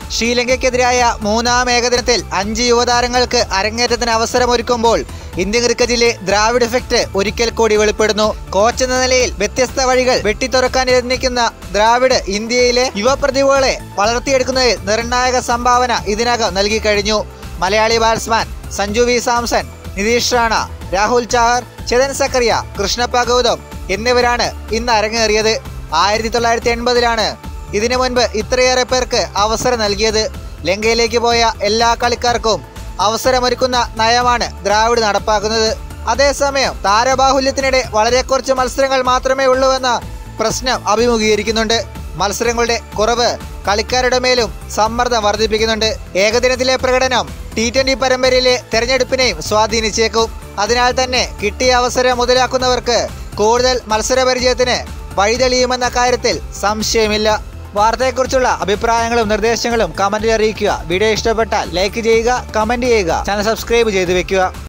ശ്രീലങ്കയ്ക്കെതിരായ മൂന്നാം ഏകദിനത്തിൽ അഞ്ച് യുവതാരങ്ങൾക്ക് അരങ്ങേറ്റത്തിന് അവസരമൊരുക്കുമ്പോൾ ഇന്ത്യൻ ക്രിക്കറ്റിലെ ദ്രാവിഡ് എഫക്ട് ഒരിക്കൽ കൂടി വെളിപ്പെടുന്നു കോച്ച് എന്ന നിലയിൽ വ്യത്യസ്ത വഴികൾ വെട്ടിത്തുറക്കാൻ യത്നിക്കുന്ന ദ്രാവിഡ് ഇന്ത്യയിലെ യുവപ്രതിഭകളെ വളർത്തിയെടുക്കുന്നതിൽ നിർണായക സംഭാവന ഇതിനകം നൽകി കഴിഞ്ഞു മലയാളി ബാറ്റ്സ്മാൻ സഞ്ജു വി സാംസൺ നിതീഷ് റാണ രാഹുൽ ചാഹർ ചെതൻ സക്കറിയ കൃഷ്ണപ്പ ഗൗതം എന്നിവരാണ് ഇന്ന് അരങ്ങേറിയത് ആയിരത്തി തൊള്ളായിരത്തി എൺപതിലാണ് ഇതിനു മുൻപ് ഇത്രയേറെ പേർക്ക് അവസരം നൽകിയത് ലങ്കയിലേക്ക് പോയ എല്ലാ കളിക്കാർക്കും അവസരമൊരുക്കുന്ന നയമാണ് ദ്രാവിഡ് നടപ്പാക്കുന്നത് അതേസമയം താരബാഹുല്യത്തിനിടെ വളരെ കുറച്ച് മത്സരങ്ങൾ മാത്രമേ ഉള്ളൂവെന്ന പ്രശ്നം അഭിമുഖീകരിക്കുന്നുണ്ട് മത്സരങ്ങളുടെ കുറവ് കളിക്കാരുടെ മേലും സമ്മർദ്ദം വർദ്ധിപ്പിക്കുന്നുണ്ട് ഏകദിനത്തിലെ പ്രകടനം ടി ട്വന്റി പരമ്പരയിലെ തെരഞ്ഞെടുപ്പിനെയും സ്വാധീനിച്ചേക്കും അതിനാൽ തന്നെ കിട്ടിയ അവസരം മുതലാക്കുന്നവർക്ക് കൂടുതൽ മത്സരപരിചയത്തിന് വഴിതെളിയുമെന്ന കാര്യത്തിൽ സംശയമില്ല വാർത്തയെക്കുറിച്ചുള്ള അഭിപ്രായങ്ങളും നിർദ്ദേശങ്ങളും കമന്റിൽ അറിയിക്കുക വീഡിയോ ഇഷ്ടപ്പെട്ടാൽ ലൈക്ക് ചെയ്യുക കമന്റ് ചെയ്യുക ചാനൽ സബ്സ്ക്രൈബ് ചെയ്തു വെക്കുക